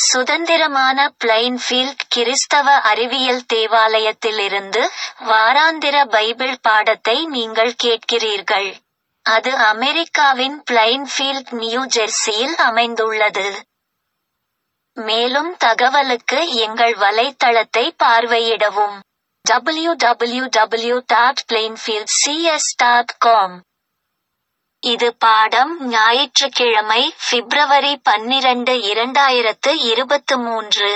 சுதந்திரமான பிளைன்ஃபீல்ட் கிறிஸ்தவ அறிவியல் தேவாலயத்திலிருந்து வாராந்திர பைபிள் பாடத்தை நீங்கள் கேட்கிறீர்கள். அது அமெரிக்காவின் பிளைன்ஃபீல்ட் நியூ ஜெர்சியில் அமைந்துள்ளது. மேலும் தகவலுக்கு எங்கள் வலைத்தளத்தை பார்வையிடவும். www.plainfieldcs.com இது பாடம் ஞாயிற்றுக்கிழமை பிப்ரவரி பன்னிரண்டு இரண்டாயிரத்து இருபத்து மூன்று.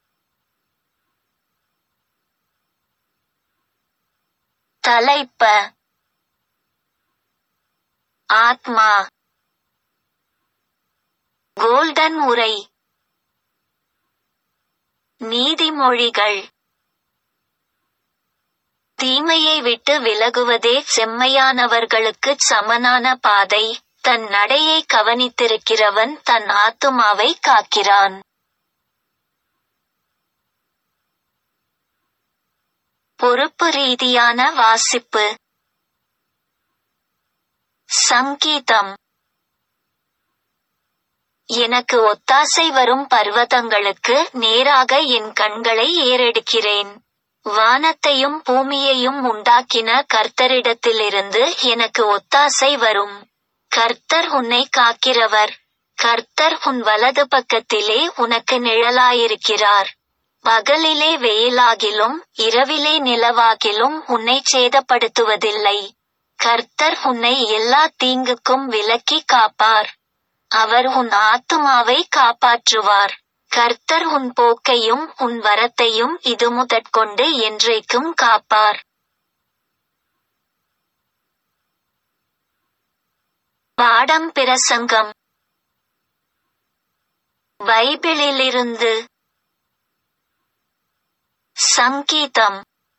தலைப்ப ஆத்மா கோல்டன் உரை நீதிமொழிகள் தீமையை விட்டு விலகுவதே செம்மையானவர்களுக்குச் சமனான பாதை தன் நடையை கவனித்திருக்கிறவன் தன் ஆத்துமாவை காக்கிறான். பொறுப்பு ரீதியான வாசிப்பு சங்கீதம் எனக்கு ஒத்தாசை வரும் பர்வதங்களுக்கு நேராக என் கண்களை ஏறெடுக்கிறேன். வானத்தையும் பூமியையும் உண்டாக்கின கர்த்தரிடத்திலிருந்து எனக்கு ஒத்தாசை வரும். கர்த்தர் உன்னை காக்கிறவர். கர்த்தர் உன் வலது பக்கத்திலே உனக்கு நிழலாயிருக்கிறார். பகலிலே வெயிலாகிலும் இரவிலே நிலவாகிலும் உன்னைச் சேதப்படுத்துவதில்லை. கர்த்தர் உன்னை எல்லா தீங்குக்கும் விலக்கி காப்பார். அவர் உன் ஆத்துமாவை காப்பாற்றுவார். கர்த்தர் உன் போக்கையும் உன் வரத்தையும் இதுமுதற்கொண்டு என்றைக்கும் காப்பார். பாடம் பிரசங்கம் பைபிளிலிருந்து சங்கீதம்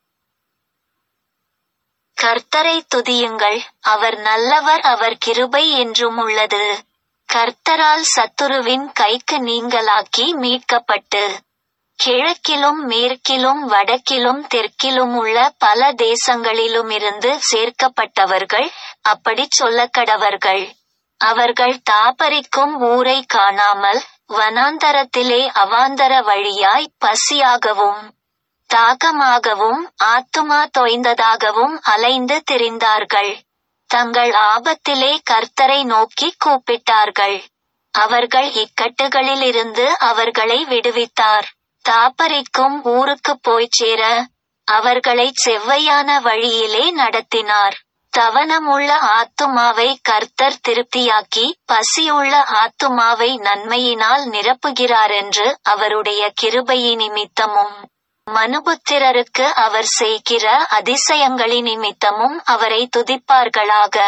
கர்த்தரை துதியுங்கள் அவர் நல்லவர் அவர் கிருபை என்றும் உள்ளது. கர்த்தரால் சத்துருவின் கைக்கு நீங்கலாக்கி மீட்கப்பட்டு கிழக்கிலும் மேற்கிலும் வடக்கிலும் தெற்கிலும் உள்ள பல தேசங்களிலுமிருந்து சேர்க்கப்பட்டவர்கள் அப்படிச் சொல்லக்கடவர்கள். அவர்கள் தாபரிக்கும் ஊரை காணாமல் வனாந்தரத்திலே அவாந்தர வழியாய் பசியாகவும் தாகமாகவும் ஆத்துமா தோய்ந்ததாகவும் அலைந்து திரிந்தார்கள். தங்கள் ஆபத்திலே கர்த்தரை நோக்கி கூப்பிட்டார்கள். அவர்கள் இக்கட்டுகளிலிருந்து அவர்களை விடுவித்தார். தாபரிக்கும் ஊருக்குப் போய்ச் சேர அவர்களைச் செவ்வையான வழியிலே நடத்தினார். தவனமுள்ள ஆத்துமாவை கர்த்தர் திருப்தியாக்கி பசியுள்ள ஆத்துமாவை நன்மையினால் நிரப்புகிறாரென்று அவருடைய கிருபையினிமித்தமும் மனுபுத்திரருக்கு அவர் செய்கிற அதிசயங்களினிமித்தமும் அவரை துதிப்பார்களாக.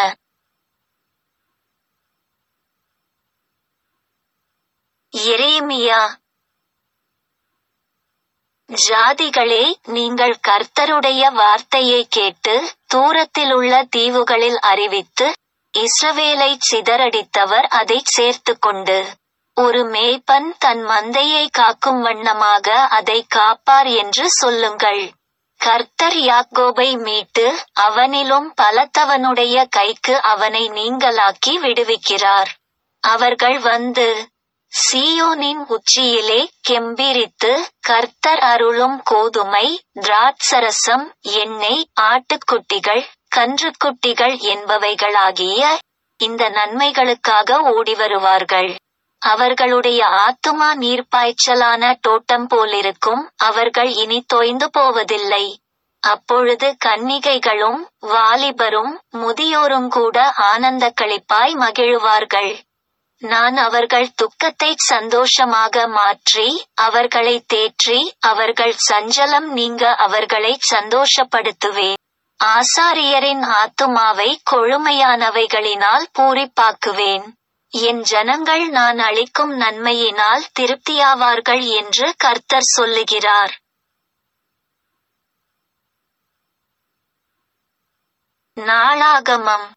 எரேமியா ஜாதிகளே நீங்கள் கர்த்தருடைய வார்த்தையைக் கேட்டு தூரத்திலுள்ள தீவுகளில் அறிவித்து இஸ்ரவேலைச் சிதறடித்தவர் அதைச் சேர்த்துக்கொண்டு ஒரு மேய்ப்பன் தன் மந்தையை காக்கும் வண்ணமாக அதைக் காப்பார் என்று சொல்லுங்கள். கர்த்தர் யாக்கோபை மீட்டு அவனிலும் பலத்தவனுடைய கைக்கு அவனை நீங்கலாக்கி விடுவிக்கிறார். அவர்கள் வந்து சீயோனின் உச்சியிலே கெம்பீரித்து கர்த்தர் அருளும் கோதுமை திராட்சரசம் எண்ணெய் ஆட்டுக்குட்டிகள் கன்றுக்குட்டிகள் என்பவைகளாகிய இந்த நன்மைகளுக்காக ஓடிவருவார்கள். அவர்களுடைய ஆத்துமா நீர்ப்பாய்ச்சலான தோட்டம் போலிருக்கும் அவர்கள் இனி தொய்ந்து போவதில்லை. அப்பொழுது கன்னிகைகளும் வாலிபரும் முதியோருங்கூட ஆனந்தக்களிப்பாய் மகிழுவார்கள். நான் அவர்கள் துக்கத்தைச் சந்தோஷமாக மாற்றி அவர்களைத் தேற்றி அவர்கள் சஞ்சலம் நீங்க அவர்களைச் சந்தோஷப்படுத்துவேன். ஆசாரியரின் ஆத்துமாவை கொழுமையானவைகளினால் பூரிப்பாக்குவேன். என் ஜனங்கள் நான் அளிக்கும் நன்மையினால் திருப்தியாவார்கள் என்று கர்த்தர் சொல்லுகிறார். நாளாகமம்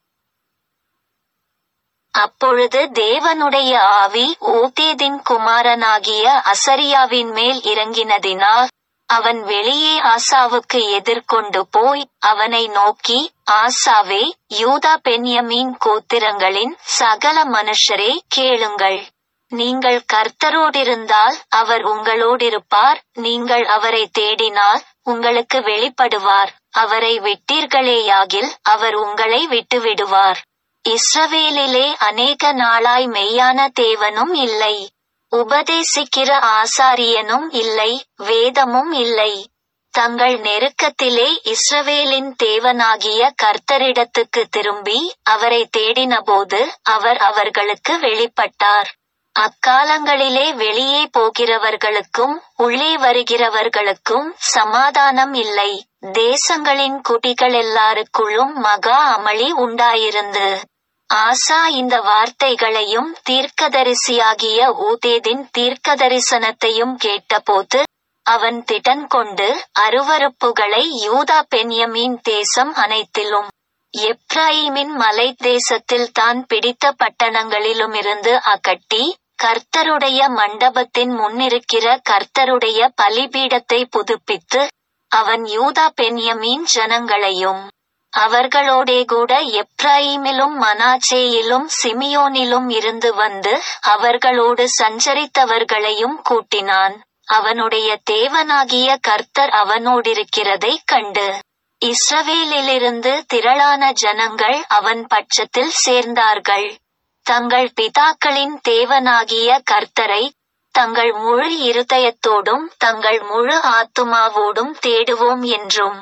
அப்பொழுது தேவனுடைய ஆவி ஓதேதின் குமாரனாகிய அசரியாவின் மேல் இறங்கினதினால் அவன் வெளியே ஆசாவுக்கு எதிர்கொண்டு போய் அவனை நோக்கி ஆசாவே யூதா பென்யமீன் கோத்திரங்களின் சகல மனுஷரே கேளுங்கள் நீங்கள் கர்த்தரோடிருந்தால் அவர் உங்களோடிருப்பார் நீங்கள் அவரை தேடினால் உங்களுக்கு வெளிப்படுவார் அவரை விட்டீர்களேயாகில் அவர் உங்களை விட்டுவிடுவார் இஸ்ரவேலிலே அநேக நாளாய் மெய்யான தேவனும் இல்லை உபதேசிக்கிற ஆசாரியனும் இல்லை வேதமும் இல்லை தங்கள் நெருக்கத்திலே இஸ்ரவேலின் தேவனாகிய கர்த்தரிடத்துக்கு திரும்பி அவரை தேடினபோது அவர் அவர்களுக்கு வெளிப்பட்டார் அக்காலங்களிலே வெளியே போகிறவர்களுக்கும் உள்ளே வருகிறவர்களுக்கும் சமாதானம் இல்லை தேசங்களின் குடிகள் எல்லாருக்குள்ளும் மகா அமளி உண்டாயிருந்து ஆசா இந்த வார்த்தைகளையும் தீர்க்கதரிசியாகிய ஊதேதின் தீர்க்கதரிசனத்தையும் கேட்டபோது அவன் திடன் கொண்டு அருவருப்புகளை யூதா பென்யமீன் தேசம் அனைத்திலும் எப்ராயிமின் மலை தேசத்தில் தான் பிடித்த பட்டணங்களிலுமிருந்து அகட்டி கர்த்தருடைய மண்டபத்தின் முன்னிருக்கிற கர்த்தருடைய பலிபீடத்தை புதுப்பித்து அவன் யூதா பென்யமீன் ஜனங்களையும் அவர்களோடே கூட எப்ராயிமிலும் மனாச்சேயிலும் சிமியோனிலும் இருந்து வந்து அவர்களோடு சஞ்சரித்தவர்களையும் கூட்டினான் அவனுடைய தேவனாகிய கர்த்தர் அவனோடிருக்கிறதை கண்டு இஸ்ரவேலிலிருந்து திரளான ஜனங்கள் அவன் பட்சத்தில் சேர்ந்தார்கள் தங்கள் பிதாக்களின் தேவனாகிய கர்த்தரை தங்கள் முழு இருதயத்தோடும் தங்கள் முழு ஆத்துமாவோடும் தேடுவோம் என்றும்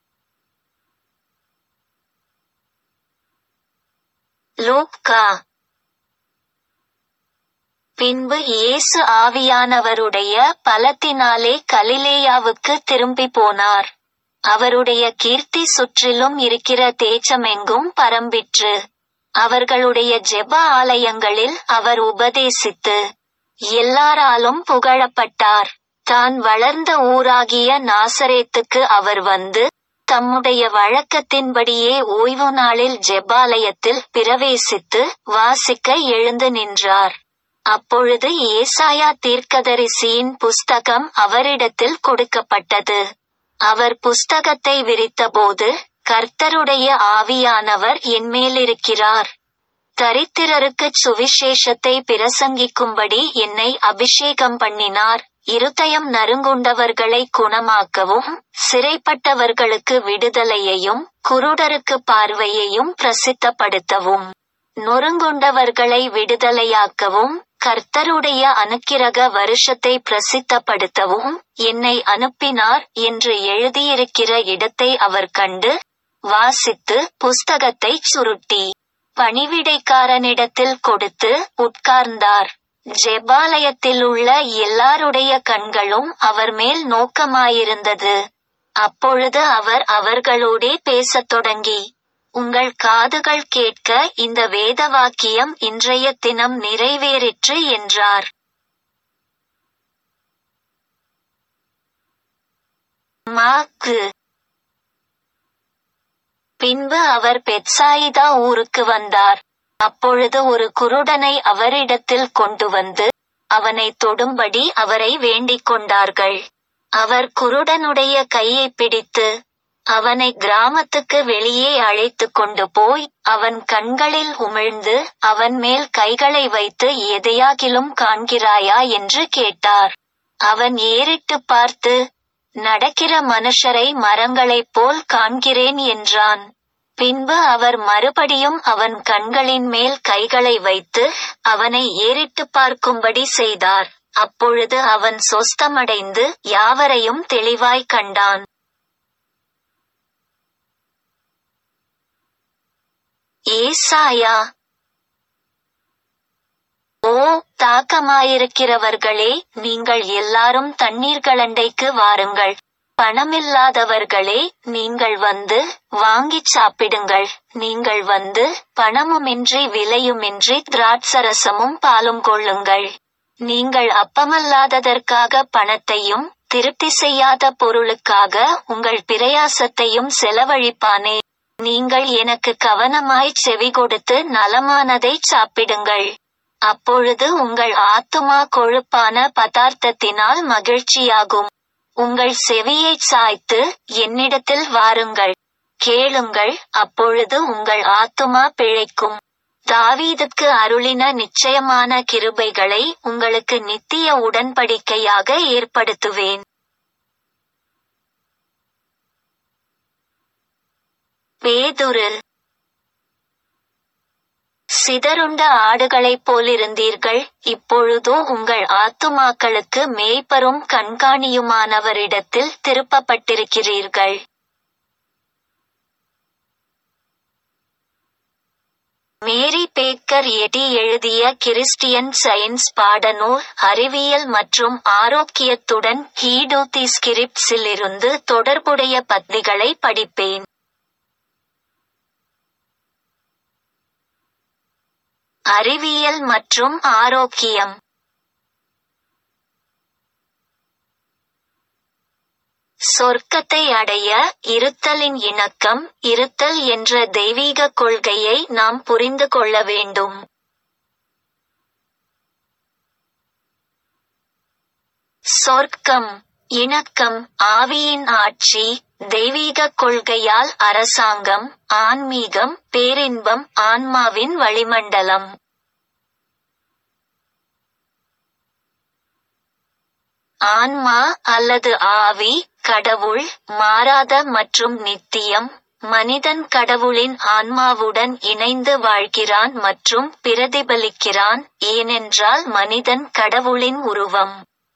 லூக்கா பின்பு இயேசு ஆவியானவருடைய பலத்தினாலே கலிலேயாவுக்கு திரும்பி போனார் அவருடைய கீர்த்தி சுற்றிலும் இருக்கிற தேச்சமெங்கும் பரம்பிற்று அவர்களுடைய ஜெப ஆலயங்களில் அவர் உபதேசித்து எல்லாராலும் புகழப்பட்டார் தான் வளர்ந்த ஊராகிய நாசரேத்துக்கு அவர் வந்து தம்முடைய வழக்கத்தின்படியே ஓய்வு நாளில் ஜெபாலயத்தில் பிரவேசித்து வாசிக்க எழுந்து நின்றார் அப்பொழுது ஏசாயா தீர்க்கதரிசியின் புஸ்தகம் அவரிடத்தில் கொடுக்கப்பட்டது அவர் புஸ்தகத்தை விரித்தபோது கர்த்தருடைய ஆவியானவர் என்மேலிருக்கிறார் தரித்திரருக்குச் சுவிசேஷத்தை பிரசங்கிக்கும்படி என்னை அபிஷேகம் பண்ணினார் இருதயம் நறுங்குண்டவர்களை குணமாக்கவும் சிறைப்பட்டவர்களுக்கு விடுதலையையும் குருடருக்கு பார்வையையும் பிரசித்தப்படுத்தவும் நொறுங்குண்டவர்களை விடுதலையாக்கவும் கர்த்தருடைய அனுக்கிரக வருஷத்தை பிரசித்தப்படுத்தவும் என்னை அனுப்பினார் என்று எழுதியிருக்கிற இடத்தை அவர் கண்டு வாசித்து புஸ்தகத்தை சுருட்டி பணிவிடைக்காரனிடத்தில் கொடுத்து உட்கார்ந்தார் ஜெபாலயத்தில் உள்ள எல்லாருடைய கண்களும் அவர் மேல் நோக்கமாயிருந்தது அப்பொழுது அவர் அவர்களோடே பேசத் தொடங்கி உங்கள் காதுகள் கேட்க இந்த வேத வாக்கியம் இன்றைய தினம் நிறைவேறிற்று என்றார் மாக்கு பின்பு அவர் பெட்சாயிதா ஊருக்கு வந்தார் அப்பொழுது ஒரு குருடனை அவரிடத்தில் கொண்டு வந்து அவனை தொடும்படி அவரை வேண்டிக் கொண்டார்கள் அவர் குருடனுடைய கையை பிடித்து அவனை கிராமத்துக்கு வெளியே அழைத்து கொண்டு போய் அவன் கண்களில் உமிழ்ந்து அவன் மேல் கைகளை வைத்து எதையாகிலும் காண்கிறாயா என்று கேட்டார் அவன் ஏறிட்டு பார்த்து நடக்கிற மனுஷரை மரங்களைப் போல் காண்கிறேன் என்றான் பின்பு அவர் மறுபடியும் அவன் கண்களின் மேல் கைகளை வைத்து அவனை ஏறிட்டு பார்க்கும்படி செய்தார் அப்பொழுது அவன் சொஸ்தமடைந்து யாவரையும் தெளிவாய் கண்டான் ஏசாயா ஓ தாக்கமாயிருக்கிறவர்களே நீங்கள் எல்லாரும் தண்ணீர்களண்டைக்கு வாருங்கள் பணமில்லாதவர்களே நீங்கள் வந்து வாங்கிச் சாப்பிடுங்கள் நீங்கள் வந்து பணமுமின்றி விலையுமின்றி திராட்சரசமும் பாலும் கொள்ளுங்கள் நீங்கள் அப்பமல்லாததற்காக பணத்தையும் திருப்தி செய்யாத பொருளுக்காக உங்கள் பிரயாசத்தையும் செலவழிப்பானே நீங்கள் எனக்கு கவனமாய் செவி கொடுத்து நலமானதை சாப்பிடுங்கள் அப்பொழுது உங்கள் ஆத்துமா கொழுப்பான பதார்த்தத்தினால் மகிழ்ச்சியாகும் உங்கள் செவியைச் சாய்த்து என்னிடத்தில் வாருங்கள் கேளுங்கள் அப்பொழுது உங்கள் ஆத்துமா பிழைக்கும் தாவீதுக்கு அருளின நிச்சயமான கிருபைகளை உங்களுக்கு நித்திய உடன்படிக்கையாக ஏற்படுத்துவேன் பேதுரு சிதறுண்ட ஆடுகளைப் போலிருந்தீர்கள் இப்பொழுதோ உங்கள் ஆத்துமாக்களுக்கு மேய்ப்பரும் கண்காணியுமானவரிடத்தில் திருப்பப்பட்டிருக்கிறீர்கள் மேரி பேக்கர் எடி எழுதிய கிறிஸ்டியன் சயின்ஸ் பாடநூல் அறிவியல் மற்றும் ஆரோக்கியத்துடன் ஹீடூத்தி ஸ்கிரிப்ட்ஸிலிருந்து தொடர்புடைய பத்திகளை படிப்பேன் அறிவியல் மற்றும் ஆரோக்கியம் சொர்க்கத்தை அடைய இருத்தலின் இணக்கம் இருத்தல் என்ற தெய்வீக கொள்கையை நாம் புரிந்து கொள்ள வேண்டும் சொர்க்கம் இணக்கம் ஆவியின் ஆட்சி தெய்வீக கொள்கையால் அரசாங்கம் ஆன்மீகம் பேரின்பம் ஆன்மாவின் வளிமண்டலம் ஆன்மா அல்லது ஆவி கடவுள் மாறாத மற்றும் நித்தியம் மனிதன் கடவுளின் ஆன்மாவுடன் இணைந்து வாழ்கிறான் மற்றும் பிரதிபலிக்கிறான் ஏனென்றால் மனிதன் கடவுளின் உருவம்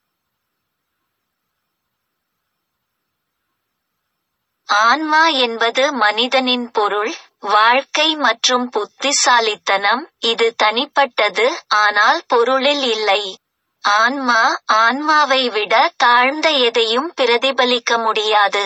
ஆன்மா என்பது மனிதனின் பொருள் வாழ்க்கை மற்றும் புத்திசாலித்தனம் இது தனிப்பட்டது ஆனால் பொருளில் இல்லை ஆன்மா ஆன்மாவை விட தாழ்ந்த எதையும் பிரதிபலிக்க முடியாது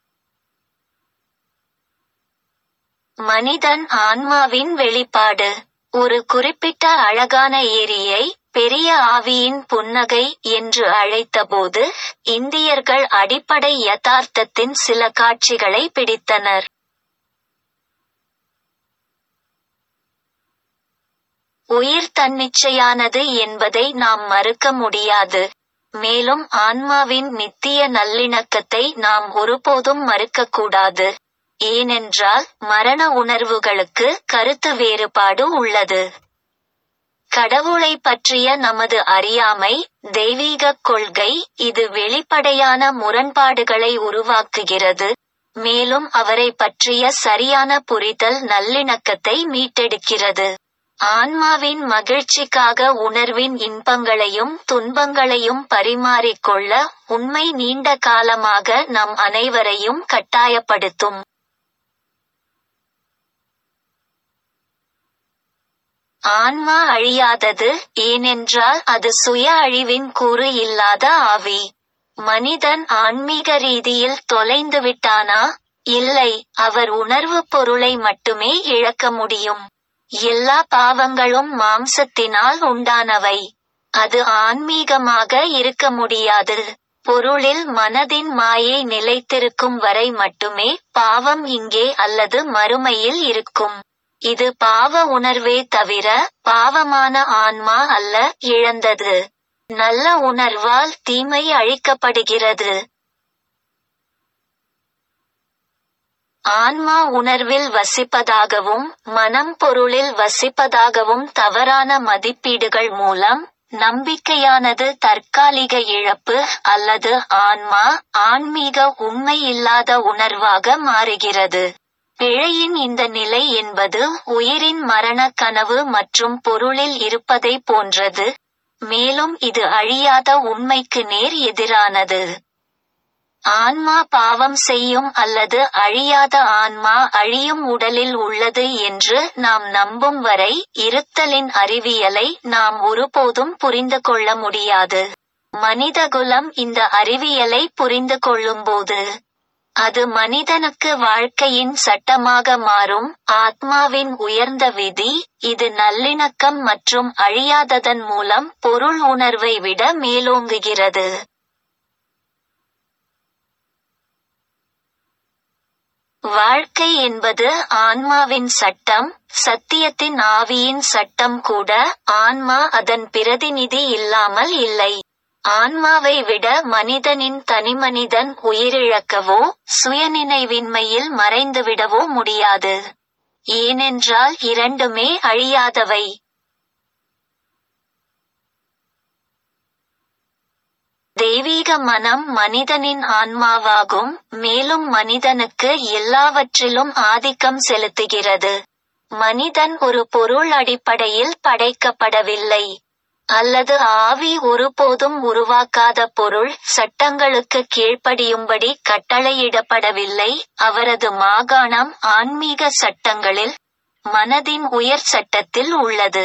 மனிதன் ஆன்மாவின் வெளிப்பாடு ஒரு குறிப்பிட்ட அழகான ஏரியை பெரிய ஆவியின் புன்னகை என்று அழைத்தபோது இந்தியர்கள் அடிப்படை யதார்த்தத்தின் சில காட்சிகளை பிடித்தனர் உயிர் தன்னிச்சையானது என்பதை நாம் மறுக்க முடியாது மேலும் ஆன்மாவின் நித்திய நல்லிணக்கத்தை நாம் ஒருபோதும் மறுக்கக்கூடாது ஏனென்றால் மரண உணர்வுகளுக்கு கருத்து வேறுபாடு உள்ளது கடவுளை பற்றிய நமது அறியாமை தெய்வீக கொள்கை இது வெளிப்படையான முரண்பாடுகளை உருவாக்குகிறது மேலும் அவரை பற்றிய சரியான புரிதல் நல்லிணக்கத்தை மீட்டெடுக்கிறது ஆன்மாவின் மகிழ்ச்சிக்காக உணர்வின் இன்பங்களையும் துன்பங்களையும் பரிமாறிக்கொள்ள உண்மை நீண்ட காலமாக நம் அனைவரையும் கட்டாயப்படுத்தும் ஆன்மா அழியாதது ஏனென்றால் அது சுய அழிவின் கூறு இல்லாத ஆவி மனிதன் ஆன்மீக ரீதியில் தொலைந்து விட்டானா இல்லை அவர் உணர்வு பொருளை மட்டுமே இழக்க முடியும் எல்லா பாவங்களும் மாம்சத்தினால் உண்டானவை அது ஆன்மீகமாக இருக்க முடியாது பொருளில் மனதின் மாயை நிலைத்திருக்கும் வரை மட்டுமே பாவம் இங்கே அல்லது மறுமையில் இருக்கும் இது பாவ உணர்வே தவிர பாவமான ஆன்மா அல்ல இழந்தது நல்ல உணர்வால் தீமை அழிக்கப்படுகிறது ஆன்மா உணர்வில் வசிப்பதாகவும் மனம் பொருளில் வசிப்பதாகவும் தவறான மதிப்பீடுகள் மூலம் நம்பிக்கையானது தற்காலிக இழப்பு அல்லது ஆன்மா ஆன்மீக உண்மை இல்லாத உணர்வாக மாறுகிறது பிழையின் இந்த நிலை என்பது உயிரின் மரண கனவு மற்றும் பொருளில் இருப்பதை போன்றது மேலும் இது அழியாத உண்மைக்கு நேர் எதிரானது ஆன்மா பாவம் செய்யும் அல்லது அழியாத ஆன்மா அழியும் உடலில் உள்ளது என்று நாம் நம்பும் வரை இருத்தலின் அறிவியலை நாம் ஒருபோதும் புரிந்து கொள்ள முடியாது மனிதகுலம் இந்த அறிவியலை புரிந்து கொள்ளும்போது அது மனிதனுக்கு வாழ்க்கையின் சட்டமாக மாறும் ஆத்மாவின் உயர்ந்த விதி இது நல்லிணக்கம் மற்றும் அழியாததன் மூலம் பொருள் உணர்வை விட மேலோங்குகிறது வாழ்க்கை என்பது ஆன்மாவின் சட்டம் சத்தியத்தின் ஆவியின் சட்டம் கூட ஆன்மா அதன் பிரதிநிதி இல்லாமல் இல்லை ஆன்மாவை விட மனிதனின் தனிமனிதன் உயிரிழக்கவோ சுயநினைவின்மையில் மறைந்துவிடவோ முடியாது ஏனென்றால் இரண்டுமே அழியாதவை தெய்வீக மனம் மனிதனின் ஆன்மாவாகும் மேலும் மனிதனுக்கு எல்லாவற்றிலும் ஆதிக்கம் செலுத்துகிறது மனிதன் ஒரு பொருள் அடிப்படையில் படைக்கப்படவில்லை அல்லது ஆவி ஒருபோதும் உருவாக்காத பொருள் சட்டங்களுக்கு கீழ்ப்படியும்படி கட்டளையிடப்படவில்லை அவரது மாகாணம் ஆன்மீக சட்டங்களில் மனதின் உயர் சட்டத்தில் உள்ளது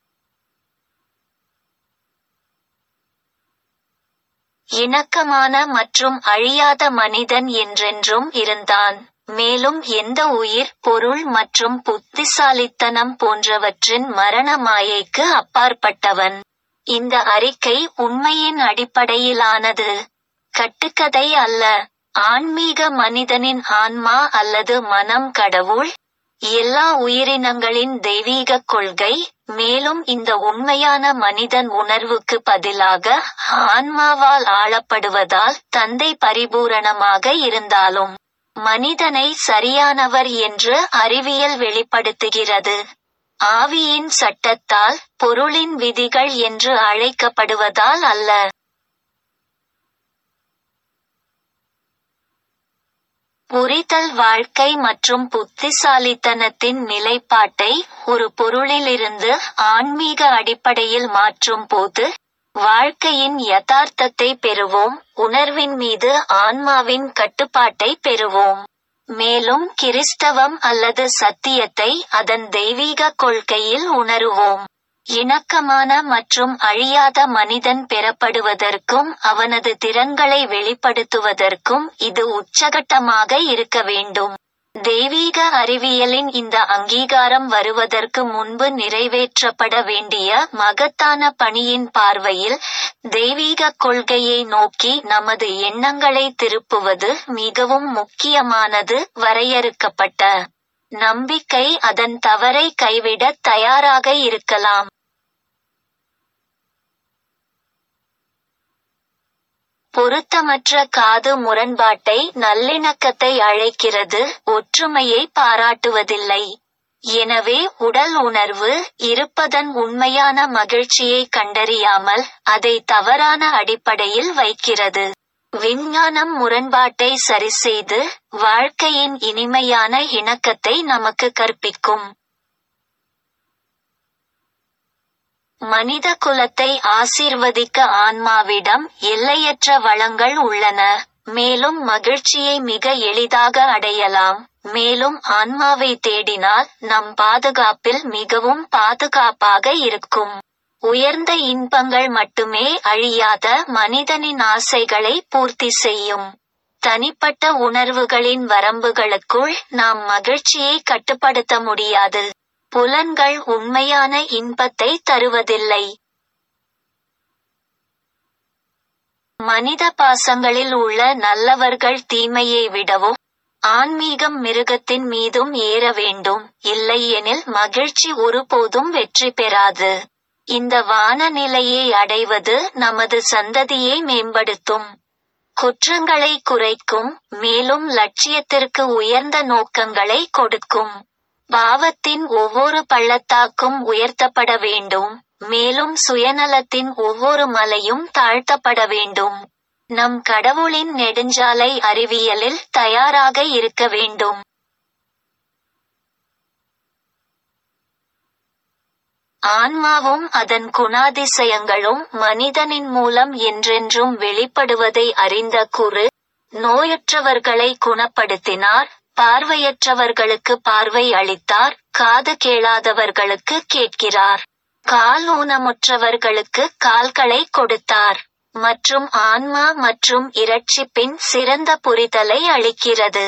இணக்கமான மற்றும் அழியாத மனிதன் என்றென்றும் இருந்தான் மேலும் எந்த உயிர் பொருள் மற்றும் புத்திசாலித்தனம் போன்றவற்றின் மரண மாயைக்கு அப்பாற்பட்டவன் இந்த அறிக்கை உண்மையின் அடிப்படையிலானது கட்டுக்கதை அல்ல ஆன்மீக மனிதனின் ஆன்மா அல்லது மனம் கடவுள் எல்லா உயிரினங்களின் தெய்வீக கொள்கை மேலும் இந்த உண்மையான மனிதன் உணர்வுக்கு பதிலாக ஆன்மாவால் ஆளப்படுவதால் தந்தை பரிபூரணமாக இருந்தாலும் மனிதனை சரியானவர் என்று அறிவியல் வெளிப்படுத்துகிறது ஆவியின் சட்டத்தால் பொருளின் விதிகள் என்று அழைக்கப்படுவதால் அல்ல புரிதல் வாழ்க்கை மற்றும் புத்திசாலித்தனத்தின் நிலைப்பாட்டை ஒரு பொருளிலிருந்து ஆன்மீக அடிப்படையில் மாற்றும் போது வாழ்க்கையின் யதார்த்தத்தை பெறுவோம் உணர்வின் மீது ஆன்மாவின் கட்டுப்பாட்டை பெறுவோம் மேலும் கிறிஸ்தவம் அல்லது சத்தியத்தை அதன் தெய்வீக கொள்கையில் உணருவோம் இணக்கமான மற்றும் அழியாத மனிதன் பெறப்படுவதற்கும் அவனது திறன்களை வெளிப்படுத்துவதற்கும் இது உச்சகட்டமாக இருக்க வேண்டும் தெய்வீக அறிவியலின் இந்த அங்கீகாரம் வருவதற்கு முன்பு நிறைவேற்றப்பட வேண்டிய மகத்தான பணியின் பார்வையில் தெய்வீக கொள்கையை நோக்கி நமது எண்ணங்களை திருப்புவது மிகவும் முக்கியமானது வரையறுக்கப்பட்ட நம்பிக்கை அதன் தவறை கைவிட தயாராக இருக்கலாம் பொருத்தமற்ற காது முரண்பாட்டை நல்லிணக்கத்தை அழைக்கிறது ஒற்றுமையை பாராட்டுவதில்லை எனவே உடல் உணர்வு இருப்பதன் உண்மையான மகிழ்ச்சியை கண்டறியாமல் அதை தவறான அடிப்படையில் வைக்கிறது விஞ்ஞானம் முரண்பாட்டை சரிசெய்து வாழ்க்கையின் இனிமையான இணக்கத்தை நமக்கு கற்பிக்கும் மனித குலத்தை ஆசீர்வதிக்க ஆன்மாவிடம் எல்லையற்ற வளங்கள் உள்ளன மேலும் மகிழ்ச்சியை மிக எளிதாக அடையலாம் மேலும் ஆன்மாவை தேடினால் நம் பாதுகாப்பில் மிகவும் பாதுகாப்பாக இருக்கும் உயர்ந்த இன்பங்கள் மட்டுமே அழியாத மனிதனின் ஆசைகளை பூர்த்தி செய்யும் தனிப்பட்ட உணர்வுகளின் வரம்புகளுக்குள் நாம் மகிழ்ச்சியை கட்டுப்படுத்த முடியாது புலன்கள் உண்மையான இன்பத்தை தருவதில்லை மனித பாசங்களில் உள்ள நல்லவர்கள் தீமையை விடவும் ஆன்மீகம் மிருகத்தின் மீதும் ஏற வேண்டும் இல்லையெனில் மகிழ்ச்சி ஒருபோதும் வெற்றி பெறாது இந்த வானநிலையை அடைவது நமது சந்ததியை மேம்படுத்தும் குற்றங்களை குறைக்கும் மேலும் லட்சியத்திற்கு உயர்ந்த நோக்கங்களை கொடுக்கும் பாவத்தின் ஒவ்வொரு பள்ளத்தாக்கும் உயர்த்தப்பட வேண்டும் மேலும் சுயநலத்தின் ஒவ்வொரு மலையும் தாழ்த்தப்பட வேண்டும் நம் கடவுளின் நெடுஞ்சாலை அறிவியலில் தயாராக இருக்க வேண்டும் ஆன்மாவும் அதன் குணாதிசயங்களும் மனிதனின் மூலம் என்றென்றும் வெளிப்படுவதை அறிந்த குரு நோயற்றவர்களை குணப்படுத்தினார் பார்வையற்றவர்களுக்கு பார்வை அளித்தார் காது கேளாதவர்களுக்கு கேட்கிறார் கால் ஊனமுற்றவர்களுக்கு கால்களை கொடுத்தார் மற்றும் ஆன்மா மற்றும் இரட்சிப்பின் சிறந்த புரிதலை அளிக்கிறது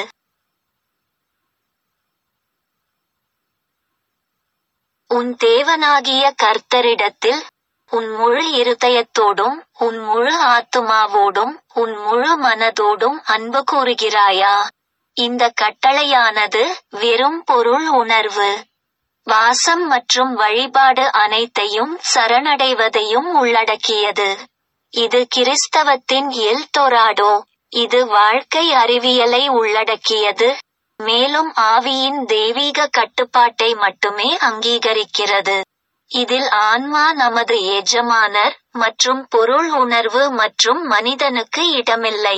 உன் தேவனாகிய கர்த்தரிடத்தில் உன் முழு இருதயத்தோடும் உன் முழு ஆத்துமாவோடும் உன் முழு மனதோடும் அன்பு கூறுகிறாயா இந்த கட்டளையானது வெறும் பொருள் உணர்வு வாசம் மற்றும் வழிபாடு அனைத்தையும் சரணடைவதையும் உள்ளடக்கியது இது கிறிஸ்தவத்தின் எல் தொராடோ இது வாழ்க்கை அறிவியலை உள்ளடக்கியது மேலும் ஆவியின் தெய்வீக கட்டுப்பாட்டை மட்டுமே அங்கீகரிக்கிறது இதில் ஆன்மா நமது எஜமானர் மற்றும் பொருள் உணர்வு மற்றும் மனிதனுக்கு இடமில்லை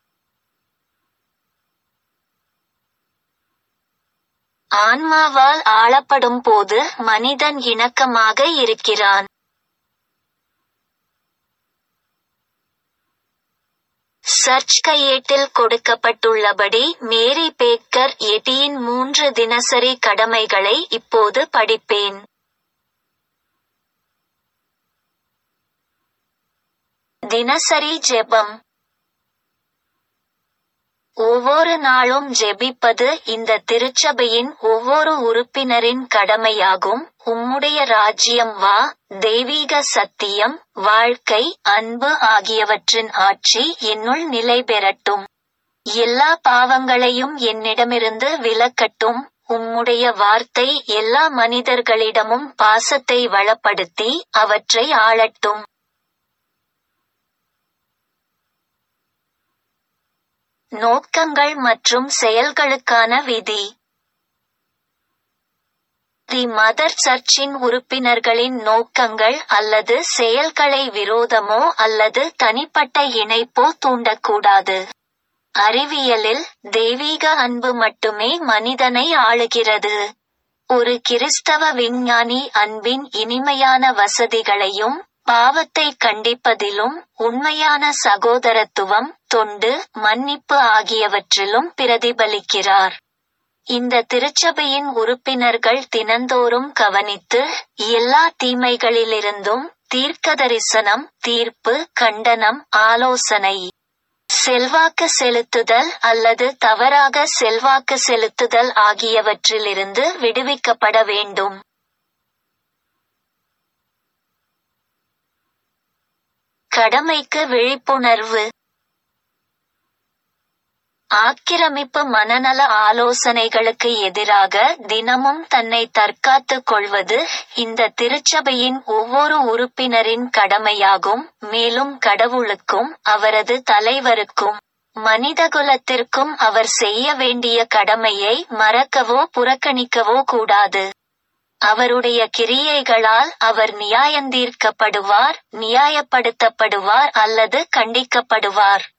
ஆன்மாவால் ஆளப்படும் போது மனிதன் இணக்கமாக இருக்கிறான் சர்ச் கையேட்டில் கொடுக்கப்பட்டுள்ளபடி மேரி பேக்கர் எட்டியின் மூன்று தினசரி கடமைகளை இப்போது படிப்பேன் தினசரி ஜெபம் ஒவ்வொரு நாளும் ஜெபிப்பது இந்த திருச்சபையின் ஒவ்வொரு உறுப்பினரின் கடமையாகும் உம்முடைய ராஜ்யம் வா தெய்வீக சத்தியம் வாழ்க்கை அன்பு ஆகியவற்றின் ஆட்சி என்னுள் நிலை பெறட்டும் எல்லா பாவங்களையும் என்னிடமிருந்து விலக்கட்டும் உம்முடைய வார்த்தை எல்லா மனிதர்களிடமும் பாசத்தை வளப்படுத்தி அவற்றை ஆளட்டும் நோக்கங்கள் மற்றும் செயல்களுக்கான விதி தி மதர் சர்ச்சின் உறுப்பினர்களின் நோக்கங்கள் அல்லது செயல்களை விரோதமோ அல்லது தனிப்பட்ட இணைப்போ தூண்டக்கூடாது அறிவியலில் தெய்வீக அன்பு மட்டுமே மனிதனை ஆளுகிறது ஒரு கிறிஸ்தவ விஞ்ஞானி அன்பின் இனிமையான வசதிகளையும் பாவத்தை கண்டிப்பதிலும் உண்மையான சகோதரத்துவம் தொண்டு மன்னிப்பு ஆகியவற்றிலும் பிரதிபலிக்கிறார் இந்த திருச்சபையின் உறுப்பினர்கள் தினந்தோறும் கவனித்து எல்லா தீமைகளிலிருந்தும் தீர்க்கதரிசனம் தீர்ப்பு கண்டனம் ஆலோசனை செல்வாக்கு செலுத்துதல் அல்லது தவறாக செல்வாக்கு செலுத்துதல் ஆகியவற்றிலிருந்து விடுவிக்கப்பட வேண்டும் கடமைக்கு விழிப்புணர்வு ஆக்கிரமிப்பு மனநல ஆலோசனைகளுக்கு எதிராக தினமும் தன்னை தற்காத்துக் கொள்வது இந்த திருச்சபையின் ஒவ்வொரு உறுப்பினரின் கடமையாகும் மேலும் கடவுளுக்கும் அவரது தலைவருக்கும் மனிதகுலத்திற்கும் அவர் செய்ய வேண்டிய கடமையை மறக்கவோ புறக்கணிக்கவோ கூடாது அவருடைய கிரியைகளால் அவர் நியாயந்தீர்க்கப்படுவார் நியாயப்படுத்தப்படுவார் அல்லது கண்டிக்கப்படுவார்